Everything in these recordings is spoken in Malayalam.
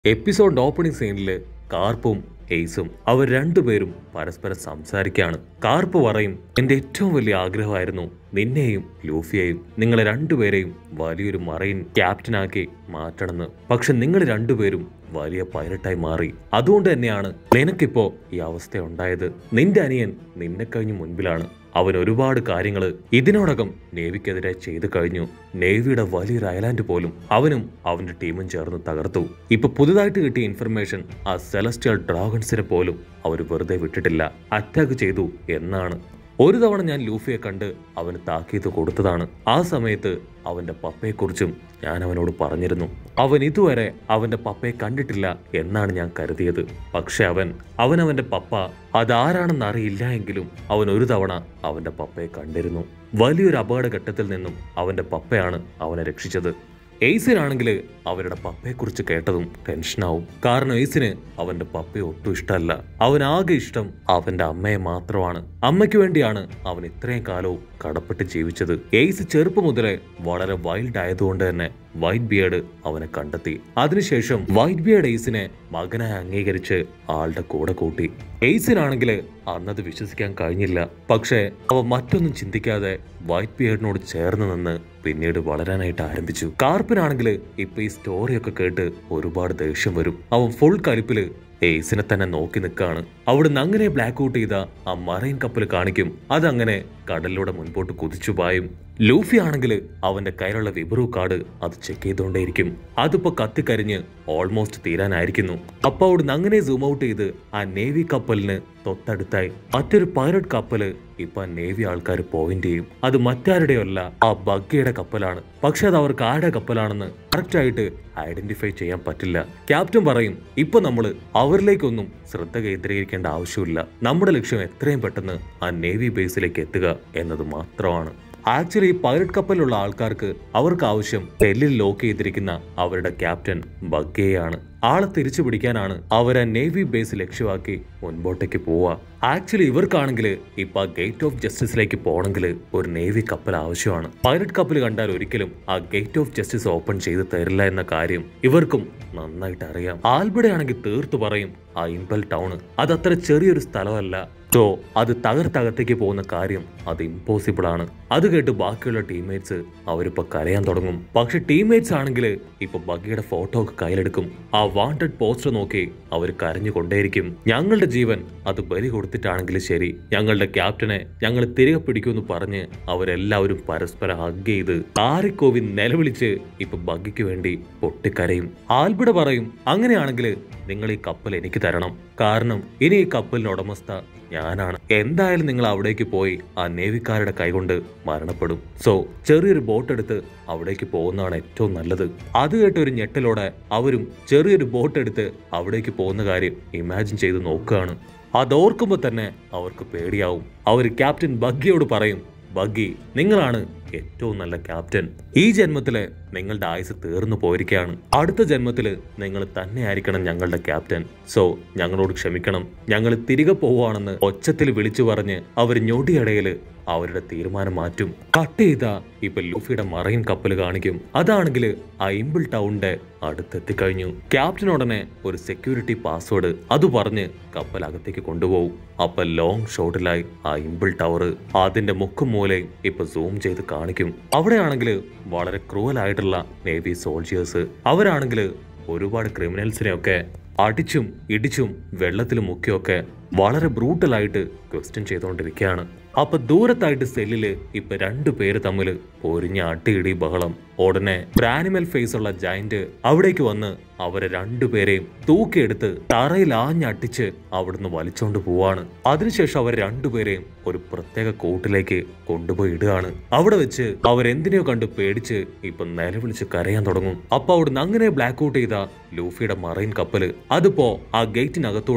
എപ്പിസോഡ് ഓപ്പണിംഗ് സീനിൽ കാർപ്പും എയ്സും അവർ രണ്ടുപേരും പരസ്പരം സംസാരിക്കുകയാണ് കാർപ്പ് പറയും എന്റെ ഏറ്റവും വലിയ ആഗ്രഹമായിരുന്നു നിന്നെയും ലൂഫിയെയും നിങ്ങളെ രണ്ടുപേരെയും വലിയൊരു മറൈൻ ക്യാപ്റ്റനാക്കി മാറ്റണമെന്ന് പക്ഷെ നിങ്ങൾ രണ്ടുപേരും വലിയ പൈലറ്റായി മാറി അതുകൊണ്ട് തന്നെയാണ് നിനക്കിപ്പോ ഈ അവസ്ഥ ഉണ്ടായത് നിന്റെ അനിയൻ നിന്നെ കഴിഞ്ഞ് മുൻപിലാണ് അവൻ ഒരുപാട് കാര്യങ്ങൾ ഇതിനോടകം നേവിക്കെതിരെ ചെയ്തു കഴിഞ്ഞു നേവിയുടെ വലിയൊരു ഐലാൻഡ് പോലും അവനും അവന്റെ ടീമും ചേർന്ന് തകർത്തു ഇപ്പൊ പുതുതായിട്ട് കിട്ടിയ ഇൻഫർമേഷൻ ആ സെലസ്റ്റിയൽ ഡ്രാഗൺസിനെ പോലും അവർ വെറുതെ വിട്ടിട്ടില്ല അറ്റാക്ക് ചെയ്തു എന്നാണ് ഒരു തവണ ഞാൻ ലൂഫിയെ കണ്ട് അവന് താക്കീത് കൊടുത്തതാണ് ആ സമയത്ത് അവന്റെ പപ്പയെക്കുറിച്ചും ഞാൻ അവനോട് പറഞ്ഞിരുന്നു അവൻ ഇതുവരെ അവന്റെ പപ്പയെ കണ്ടിട്ടില്ല എന്നാണ് ഞാൻ കരുതിയത് പക്ഷെ അവൻ അവൻ അവന്റെ പപ്പ അതാരാണെന്ന് അറിയില്ല എങ്കിലും അവൻ ഒരു തവണ അവന്റെ പപ്പയെ കണ്ടിരുന്നു വലിയൊരു അപകടഘട്ടത്തിൽ നിന്നും അവന്റെ പപ്പയാണ് അവനെ രക്ഷിച്ചത് എയ്സിനാണെങ്കിൽ അവരുടെ പപ്പയെക്കുറിച്ച് കേട്ടതും ടെൻഷനാവും കാരണം എയ്സിന് അവന്റെ പപ്പയെ ഒട്ടും ഇഷ്ടമല്ല അവൻ ആകെ ഇഷ്ടം അവന്റെ അമ്മയെ മാത്രമാണ് അമ്മയ്ക്ക് വേണ്ടിയാണ് അവൻ ഇത്രയും കാലവും കടപ്പെട്ട് ജീവിച്ചത് എയ്സ് ചെറുപ്പം മുതലേ വളരെ വൈൽഡ് ആയതുകൊണ്ട് തന്നെ വൈറ്റ് ബിയേഡ് അവനെ കണ്ടെത്തി അതിനുശേഷം വൈറ്റ് ബിയേഡ് എയ്സിനെ മകനായി അംഗീകരിച്ച് ആളുടെ കൂടെ കൂട്ടി എയ്സിനാണെങ്കിൽ അന്നത് വിശ്വസിക്കാൻ കഴിഞ്ഞില്ല പക്ഷേ അവ മറ്റൊന്നും ചിന്തിക്കാതെ വൈറ്റ് ബിയേഡിനോട് ചേർന്ന് നിന്ന് പിന്നീട് വളരാനായിട്ട് ആരംഭിച്ചു കാർപ്പിനാണെങ്കിൽ ഇപ്പൊ ഈ സ്റ്റോറിയൊക്കെ കേട്ട് ഒരുപാട് ദേഷ്യം വരും അവൻ ഫുൾ കലിപ്പില് എയ്സിനെ തന്നെ നോക്കി നിൽക്കാണ് അവിടുന്ന് അങ്ങനെ ബ്ലാക്ക് ഔട്ട് ചെയ്ത ആ മറൈൻ കപ്പൽ കാണിക്കും അതങ്ങനെ കടലിലൂടെ മുൻപോട്ട് കുതിച്ചു പായും ലൂഫി ആണെങ്കിൽ അവന്റെ കയ്യിലുള്ള വിബറു കാർഡ് അത് ചെക്ക് ചെയ്തുകൊണ്ടേയിരിക്കും അതിപ്പോ കത്തിക്കരിഞ്ഞ് ഓൾമോസ്റ്റ് തീരാനായിരിക്കുന്നു അപ്പൊ അവിടുന്ന് അങ്ങനെ സൂം ഔട്ട് ചെയ്ത് ആ നേവി കപ്പലിന് തൊട്ടടുത്തായി മറ്റൊരു പൈലറ്റ് കപ്പല് ഇപ്പൊ ആ നേവി ആൾക്കാർ പോയിന്റ് ചെയ്യും അത് മറ്റാരുടെയോ അല്ല ആ ബഗ്ഗിയുടെ കപ്പലാണ് പക്ഷെ അത് അവർക്ക് ആരുടെ കപ്പലാണെന്ന് കറക്റ്റ് ആയിട്ട് ഐഡന്റിഫൈ ചെയ്യാൻ പറ്റില്ല ക്യാപ്റ്റൻ പറയും ഇപ്പൊ നമ്മള് അവരിലേക്കൊന്നും ശ്രദ്ധ കേന്ദ്രീകരിക്കേണ്ട ആവശ്യമില്ല നമ്മുടെ ലക്ഷ്യം എത്രയും പെട്ടെന്ന് ആ നേവി ബേസിലേക്ക് എത്തുക എന്നത് മാത്രമാണ് ആക്ച്വലി പൈലറ്റ് കപ്പലിലുള്ള ആൾക്കാർക്ക് അവർക്ക് ആവശ്യം ടെല്ലിൽ ലോക്ക് ചെയ്തിരിക്കുന്ന അവരുടെ ക്യാപ്റ്റൻ ബഗ്ഗയെയാണ് ആളെ തിരിച്ചു പിടിക്കാനാണ് അവരെ നേവി ബേസ് ലക്ഷ്യമാക്കി മുൻപോട്ടേക്ക് പോവുക ആക്ച്വലി ഇവർക്കാണെങ്കിൽ ഇപ്പൊ ഗേറ്റ് ഓഫ് ജസ്റ്റിസിലേക്ക് പോകണമെങ്കിൽ ഒരു നേവി കപ്പൽ ആവശ്യമാണ് പൈലറ്റ് കപ്പൽ കണ്ടാൽ ഒരിക്കലും ആ ഗേറ്റ് ഓഫ് ജസ്റ്റിസ് ഓപ്പൺ ചെയ്ത് തരില്ല എന്ന കാര്യം ഇവർക്കും നന്നായിട്ട് അറിയാം ആൽബടെ ആണെങ്കിൽ തീർത്തു പറയും ആ ഇമ്പൽ ടൗൺ അത് അത്ര ചെറിയൊരു സ്ഥലമല്ല സോ അത് തകർത്തകത്തേക്ക് പോകുന്ന കാര്യം അത് ഇമ്പോസിബിൾ ആണ് അത് കേട്ട് ബാക്കിയുള്ള ടീംമേറ്റ്സ് അവരിപ്പോ കരയാൻ തുടങ്ങും പക്ഷെ ടീംമേറ്റ്സ് ആണെങ്കിൽ ഇപ്പൊ ബഗ്ഗിയുടെ ഫോട്ടോ ഒക്കെ കയ്യിലെടുക്കും ആ വാണ്ടഡ് പോസ്റ്റർ നോക്കി അവർ കരഞ്ഞുകൊണ്ടേയിരിക്കും ഞങ്ങളുടെ ജീവൻ അത് ബലി കൊടുത്തിട്ടാണെങ്കിലും ശരി ഞങ്ങളുടെ ക്യാപ്റ്റനെ ഞങ്ങൾ തിരികെ പിടിക്കുമെന്ന് പറഞ്ഞ് അവരെല്ലാവരും പരസ്പരം ഹഗ് ചെയ്ത് ആരിക്കോവി നിലവിളിച്ച് ഇപ്പൊ ബഗ്ഗിക്ക് വേണ്ടി പൊട്ടിക്കരയും ആൽബിട പറയും അങ്ങനെയാണെങ്കിൽ നിങ്ങൾ ഈ കപ്പൽ എനിക്ക് തരണം കാരണം ഇനി ഈ കപ്പലിന് ഉടമസ്ഥ ഞാനാണ് എന്തായാലും നിങ്ങൾ അവിടേക്ക് പോയി ആ നേവിക്കാരുടെ കൈകൊണ്ട് മരണപ്പെടും സോ ചെറിയൊരു ബോട്ട് എടുത്ത് അവിടേക്ക് പോകുന്നതാണ് ഏറ്റവും നല്ലത് അത് കേട്ട് ഒരു ഞെട്ടലോടെ അവരും ചെറിയൊരു ബോട്ട് എടുത്ത് അവിടേക്ക് പോകുന്ന കാര്യം ഇമാജിൻ ചെയ്ത് നോക്കുകയാണ് അതോർക്കുമ്പോൾ തന്നെ അവർക്ക് പേടിയാവും അവർ ക്യാപ്റ്റൻ ബഗ്ഗിയോട് പറയും ബഗ്ഗി നിങ്ങളാണ് ഏറ്റവും നല്ല ക്യാപ്റ്റൻ ഈ ജന്മത്തില് നിങ്ങളുടെ ആയുസ് തീർന്നു പോയിരിക്കുകയാണ് അടുത്ത ജന്മത്തില് നിങ്ങൾ തന്നെയായിരിക്കണം ഞങ്ങളുടെ ക്യാപ്റ്റൻ സോ ഞങ്ങളോട് ക്ഷമിക്കണം ഞങ്ങൾ തിരികെ പോവുകയാണെന്ന് ഒച്ചത്തിൽ വിളിച്ചു പറഞ്ഞ് അവർ ഞൊടിയടയില് അവരുടെ തീരുമാനം മാറ്റും കട്ട് ചെയ്ത ഇപ്പൊ ലൂഫിയുടെ മറൈൻ കപ്പൽ കാണിക്കും അതാണെങ്കിൽ ആ ഇമ്പിൾ ടൗണിന്റെ അടുത്തെത്തിക്കഴിഞ്ഞു ക്യാപ്റ്റൻ ഉടനെ ഒരു സെക്യൂരിറ്റി പാസ്വേഡ് അത് പറഞ്ഞ് കപ്പൽ അകത്തേക്ക് കൊണ്ടുപോകും അപ്പൊ ലോങ് ഷോട്ടിലായി ആ ഇമ്പിൾ ടവർ അതിന്റെ മുക്കും മൂലയും ഇപ്പൊ സൂം ചെയ്ത് കാണിക്കും അവിടെയാണെങ്കിൽ വളരെ ക്രൂവൽ ആയിട്ടുള്ള നേവി സോൾജിയേഴ്സ് അവരാണെങ്കിൽ ഒരുപാട് ക്രിമിനൽസിനെയൊക്കെ അടിച്ചും ഇടിച്ചും വെള്ളത്തിൽ മുക്കിയൊക്കെ വളരെ ബ്രൂട്ടലായിട്ട് ക്വസ്റ്റ്യൻ ചെയ്തുകൊണ്ടിരിക്കുകയാണ് അപ്പൊ ദൂരത്തായിട്ട് സെല്ലില് ഇപ്പൊ രണ്ടു പേര് തമ്മിൽ പൊരിഞ്ഞ അട്ടിയിടി ബഹളം ഉടനെ ബ്രാനിമൽ ഫേസ് ഉള്ള ജയന്റ് അവിടേക്ക് വന്ന് അവരെ രണ്ടുപേരെയും തൂക്കിയെടുത്ത് തറയിൽ ആഞ്ഞട്ടിച്ച് അവിടുന്ന് വലിച്ചോണ്ട് പോവാണ് അതിനുശേഷം അവർ രണ്ടുപേരെയും ഒരു പ്രത്യേക കൂട്ടിലേക്ക് കൊണ്ടുപോയി ഇടുകയാണ് അവിടെ വെച്ച് അവരെന്തിനെയോ കണ്ട് പേടിച്ച് ഇപ്പൊ നിലവിളിച്ച് കരയാൻ തുടങ്ങും അപ്പൊ അവിടുന്ന് അങ്ങനെ ബ്ലാക്ക് ഔട്ട് ചെയ്ത ലൂഫിയുടെ മറൈൻ കപ്പല് അതിപ്പോ ആ ഗേറ്റിനകത്തൂടെ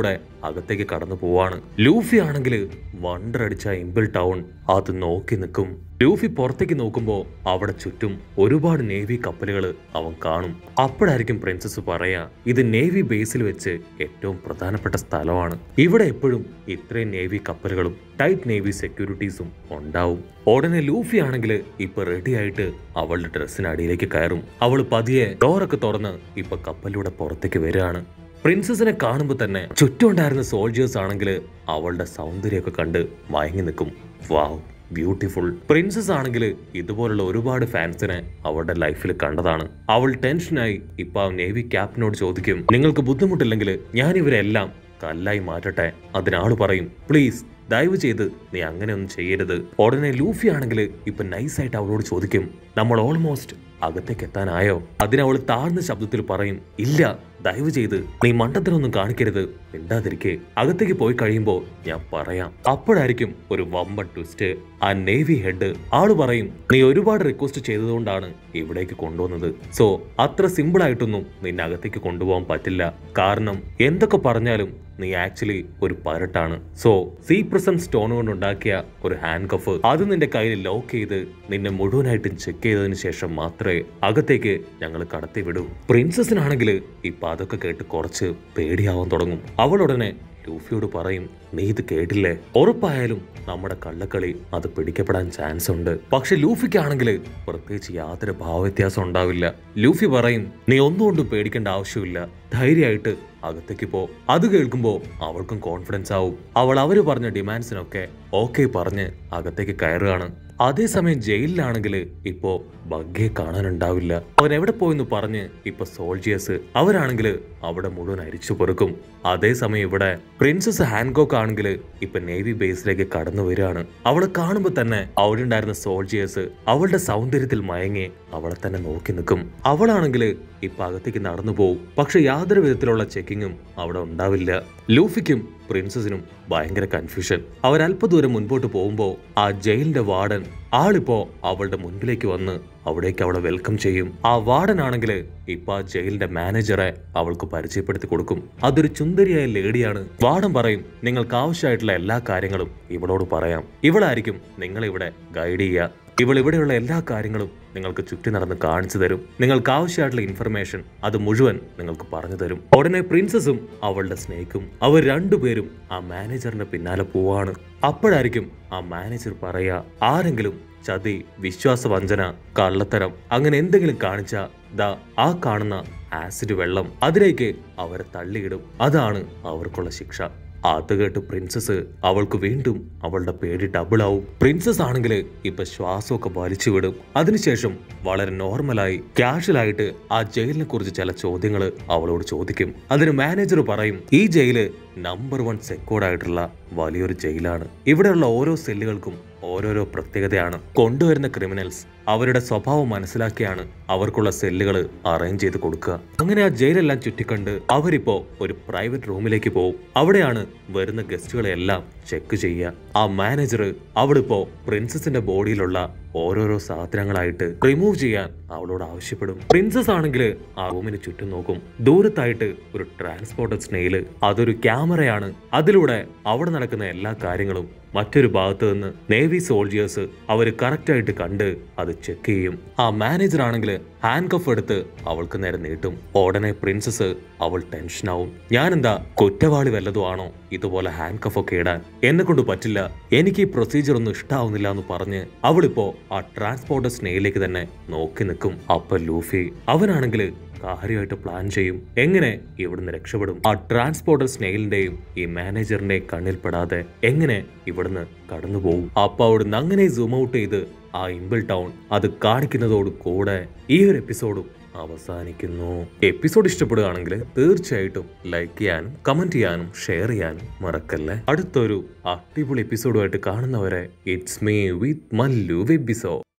അകത്തേക്ക് കടന്നു പോവാണ് ലൂഫി ആണെങ്കിൽ വണ്ടർ അടിച്ച ഇമ്പിൾ ടൗൺ അത് നോക്കി നിൽക്കും ലൂഫി പുറത്തേക്ക് നോക്കുമ്പോൾ അവിടെ ചുറ്റും ഒരുപാട് നേവി കപ്പലുകൾ അവൻ കാണും അപ്പോഴായിരിക്കും പ്രിൻസസ് പറയാ ഇത് നേവി ബേസിൽ വെച്ച് ഏറ്റവും പ്രധാനപ്പെട്ട സ്ഥലമാണ് ഇവിടെ എപ്പോഴും ഇത്രയും നേവി കപ്പലുകളും ടൈറ്റ് നേവി സെക്യൂരിറ്റീസും ഉണ്ടാവും ഉടനെ ലൂഫി ആണെങ്കിൽ ഇപ്പൊ റെഡി ആയിട്ട് അവളുടെ ഡ്രസ്സിന് അടിയിലേക്ക് കയറും അവൾ പതിയെ ഡോറൊക്കെ തുറന്ന് ഇപ്പൊ കപ്പലിലൂടെ പുറത്തേക്ക് വരികയാണ് പ്രിൻസസിനെ കാണുമ്പോൾ തന്നെ ചുറ്റുമുണ്ടായിരുന്ന സോൾജേഴ്സ് ആണെങ്കിൽ അവളുടെ സൗന്ദര്യമൊക്കെ കണ്ട് മയങ്ങി നിൽക്കും വാവ് ബ്യൂട്ടിഫുൾ പ്രിൻസസ് ആണെങ്കിൽ ഇതുപോലുള്ള ഒരുപാട് ഫാൻസിനെ അവളുടെ ലൈഫിൽ കണ്ടതാണ് അവൾ ടെൻഷനായി ഇപ്പൊ ആ നേവി ക്യാപ്റ്റനോട് ചോദിക്കും നിങ്ങൾക്ക് ബുദ്ധിമുട്ടില്ലെങ്കിൽ ഞാൻ ഇവരെല്ലാം കല്ലായി മാറ്റട്ടെ അതിനാള് പറയും പ്ലീസ് ദയവ് ചെയ്ത് നീ അങ്ങനെയൊന്നും ചെയ്യരുത് ഉടനെ ലൂഫി ആണെങ്കിൽ ഇപ്പൊ നൈസായിട്ട് അവളോട് ചോദിക്കും നമ്മൾ ഓൾമോസ്റ്റ് അകത്തേക്ക് എത്താനായോ അതിനവൾ താഴ്ന്ന ശബ്ദത്തിൽ പറയും ഇല്ല ദയവ് ചെയ്ത് നീ മണ്ടത്തിനൊന്നും കാണിക്കരുത് മിണ്ടാതിരിക്കെ അകത്തേക്ക് പോയി കഴിയുമ്പോൾ ഞാൻ പറയാം അപ്പോഴായിരിക്കും ഒരു വമ്പൻ ട്വിസ്റ്റ് ആ നേവി ഹെഡ് ആള് പറയും നീ ഒരുപാട് റിക്വസ്റ്റ് ചെയ്തതുകൊണ്ടാണ് ഇവിടേക്ക് കൊണ്ടുവന്നത് സോ അത്ര സിമ്പിൾ ആയിട്ടൊന്നും നിന്നെ അകത്തേക്ക് കൊണ്ടുപോകാൻ പറ്റില്ല കാരണം എന്തൊക്കെ പറഞ്ഞാലും നീ ആക്ച്വലി ഒരു പരട്ടാണ് സോ സീ പ്രസൻ സ്റ്റോൺ കൊണ്ടുണ്ടാക്കിയ ഒരു ഹാൻഡ് കഫ് അത് നിന്റെ കയ്യിൽ ലോക്ക് ചെയ്ത് നിന്നെ മുഴുവനായിട്ടും ചെക്ക് ചെയ്തതിന് ശേഷം മാത്രമേ അകത്തേക്ക് ഞങ്ങൾ കടത്തി വിടൂ പ്രിൻസസിനാണെങ്കിൽ ഇപ്പൊ അതൊക്കെ കേട്ട് കുറച്ച് പേടിയാവാൻ തുടങ്ങും അവളുടനെ ലൂഫിയോട് പറയും നീ ഇത് കേട്ടില്ലേ ഉറപ്പായാലും നമ്മുടെ കള്ളക്കളി അത് പിടിക്കപ്പെടാൻ ചാൻസ് ഉണ്ട് പക്ഷെ ലൂഫിക്കാണെങ്കിൽ പ്രത്യേകിച്ച് യാതൊരു ഭാവവ്യത്യാസം ഉണ്ടാവില്ല ലൂഫി പറയും നീ ഒന്നുകൊണ്ടും പേടിക്കേണ്ട ആവശ്യമില്ല ധൈര്യമായിട്ട് അകത്തേക്ക് പോ അത് കേൾക്കുമ്പോൾ അവൾക്കും കോൺഫിഡൻസ് ആവും അവൾ അവര് പറഞ്ഞ ഡിമാൻഡ്സിനൊക്കെ ഓക്കെ പറഞ്ഞ് അകത്തേക്ക് കയറുകയാണ് അതേസമയം ജയിലിലാണെങ്കിൽ ഇപ്പോ ബഗ്ഗയെ കാണാനുണ്ടാവില്ല അവൻ എവിടെ പോയെന്ന് പറഞ്ഞ് ഇപ്പൊ സോൾജിയേഴ്സ് അവരാണെങ്കിൽ അവിടെ മുഴുവൻ അരിച്ചു പെറുക്കും അതേസമയം ഇവിടെ പ്രിൻസസ് ഹാൻകോക്ക് ആണെങ്കിൽ ഇപ്പൊ നേവി ബേസിലേക്ക് കടന്നു വരികയാണ് അവളെ കാണുമ്പോൾ തന്നെ അവിടെ ഉണ്ടായിരുന്ന സോൾജിയേഴ്സ് അവളുടെ സൗന്ദര്യത്തിൽ മയങ്ങി അവളെ തന്നെ നോക്കി നിൽക്കും അവളാണെങ്കിൽ ഇപ്പൊ അകത്തേക്ക് നടന്നു പോകും പക്ഷെ യാതൊരു വിധത്തിലുള്ള ചെക്കിങ്ങും അവിടെ ഉണ്ടാവില്ല ലൂഫിക്കും പ്രിൻസസിനും ഭയങ്കര കൺഫ്യൂഷൻ അവർ അല്പദൂരം മുൻപോട്ട് പോകുമ്പോൾ ആ ജയിലിന്റെ വാർഡൻ ആളിപ്പോ അവളുടെ മുൻപിലേക്ക് വന്ന് അവിടേക്ക് അവളെ വെൽക്കം ചെയ്യും ആ വാർഡൻ ആണെങ്കിൽ ഇപ്പൊ ആ ജയിലിന്റെ മാനേജറെ അവൾക്ക് പരിചയപ്പെടുത്തി കൊടുക്കും അതൊരു ചുന്ദരിയായ ലേഡിയാണ് വാർഡൻ പറയും നിങ്ങൾക്ക് ആവശ്യമായിട്ടുള്ള എല്ലാ കാര്യങ്ങളും ഇവളോട് പറയാം ഇവളായിരിക്കും നിങ്ങളിവിടെ ഗൈഡ് ചെയ്യുക ഇവൾ ഇവിടെയുള്ള എല്ലാ കാര്യങ്ങളും നിങ്ങൾക്ക് ചുറ്റി നടന്ന് കാണിച്ചു തരും നിങ്ങൾക്ക് ആവശ്യമായിട്ടുള്ള ഇൻഫർമേഷൻ അത് മുഴുവൻ നിങ്ങൾക്ക് പറഞ്ഞു തരും ഉടനെ പ്രിൻസസും അവളുടെ സ്നേഹിക്കും അവർ രണ്ടുപേരും ആ മാനേജറിന്റെ പിന്നാലെ പോവാണ് അപ്പോഴായിരിക്കും ആ മാനേജർ പറയാ ആരെങ്കിലും ചതി വിശ്വാസവഞ്ചന കള്ളത്തരം അങ്ങനെ എന്തെങ്കിലും കാണിച്ച ദാ ആ കാണുന്ന ആസിഡ് വെള്ളം അതിലേക്ക് അവരെ തള്ളിയിടും അതാണ് അവർക്കുള്ള ശിക്ഷ അത് കേട്ട് പ്രിൻസസ് അവൾക്ക് വീണ്ടും അവളുടെ പേടി ഡബിൾ ആവും പ്രിൻസസ് ആണെങ്കിൽ ഇപ്പൊ ശ്വാസമൊക്കെ വലിച്ചു വിടും അതിനുശേഷം വളരെ നോർമലായി ക്യാഷ്വലായിട്ട് ആ ജയിലിനെ കുറിച്ച് ചില ചോദ്യങ്ങൾ അവളോട് ചോദിക്കും അതിന് മാനേജർ പറയും ഈ ജയില് നമ്പർ വൺ സെക്യൂർഡ് ആയിട്ടുള്ള വലിയൊരു ജയിലാണ് ഇവിടെയുള്ള ഓരോ സെല്ലുകൾക്കും ഓരോരോ പ്രത്യേകതയാണ് കൊണ്ടുവരുന്ന ക്രിമിനൽസ് അവരുടെ സ്വഭാവം മനസ്സിലാക്കിയാണ് അവർക്കുള്ള സെല്ലുകൾ അറേഞ്ച് ചെയ്ത് കൊടുക്കുക അങ്ങനെ ആ ജയിലെല്ലാം ചുറ്റിക്കണ്ട് അവരിപ്പോ ഒരു പ്രൈവറ്റ് റൂമിലേക്ക് പോകും അവിടെയാണ് വരുന്ന ഗസ്റ്റുകളെല്ലാം ചെക്ക് ചെയ്യുക ആ മാനേജർ അവിടിപ്പോ പ്രിൻസസിന്റെ ബോഡിയിലുള്ള ഓരോരോ സാധനങ്ങളായിട്ട് റിമൂവ് ചെയ്യാൻ അവളോട് ആവശ്യപ്പെടും പ്രിൻസസ് ആണെങ്കിൽ ആ റൂമിന് ചുറ്റും നോക്കും ദൂരത്തായിട്ട് ഒരു ട്രാൻസ്പോർട്ടർ സ്നെയില് അതൊരു ക്യാമറയാണ് അതിലൂടെ അവിടെ നടക്കുന്ന എല്ലാ കാര്യങ്ങളും മറ്റൊരു ഭാഗത്ത് നിന്ന് നേവി സോൾജിയേഴ്സ് അവർ കറക്റ്റായിട്ട് കണ്ട് അത് ചെക്ക് ചെയ്യും ആ മാനേജർ ആണെങ്കിൽ ഹാൻഡ് കഫ് എടുത്ത് അവൾക്ക് നേരെ നീട്ടും ഉടനെ പ്രിൻസസ് അവൾ ടെൻഷനാവും ഞാനെന്താ കുറ്റവാളി വല്ലതും ആണോ ഇതുപോലെ ഹാൻഡ് കഫ് ഒക്കെ ഇടാൻ എന്നെ കൊണ്ട് പറ്റില്ല എനിക്ക് ഈ പ്രൊസീജിയർ ഒന്നും ഇഷ്ടാവുന്നില്ല എന്ന് പറഞ്ഞ് അവളിപ്പോ ആ ട്രാൻസ്പോർട്ടർ സ്നേഹിലേക്ക് തന്നെ നോക്കി നിൽക്കും അപ്പൊ ലൂഫി അവനാണെങ്കിൽ കാര്യമായിട്ട് പ്ലാൻ ചെയ്യും എങ്ങനെ ഇവിടുന്ന് രക്ഷപ്പെടും ആ ട്രാൻസ്പോർട്ടർ സ്നെയിലിന്റെയും ഈ മാനേജറിന്റെയും കണ്ണിൽപ്പെടാതെ എങ്ങനെ ഇവിടുന്ന് കടന്നു പോകും അപ്പൊ അവിടുന്ന് അങ്ങനെ സൂം ഔട്ട് ചെയ്ത് ആ ഇമ്പിൾ ടൗൺ അത് കാണിക്കുന്നതോട് കൂടെ ഈ ഒരു എപ്പിസോഡും അവസാനിക്കുന്നു എപ്പിസോഡ് ഇഷ്ടപ്പെടുകയാണെങ്കിൽ തീർച്ചയായിട്ടും ലൈക്ക് ചെയ്യാനും കമന്റ് ചെയ്യാനും ഷെയർ ചെയ്യാനും മറക്കല്ലേ അടുത്തൊരു അടിപൊളി എപ്പിസോഡുമായിട്ട് കാണുന്നവരെ ഇറ്റ്സ് മീ വിത്ത് മല്ലു വെബിസോ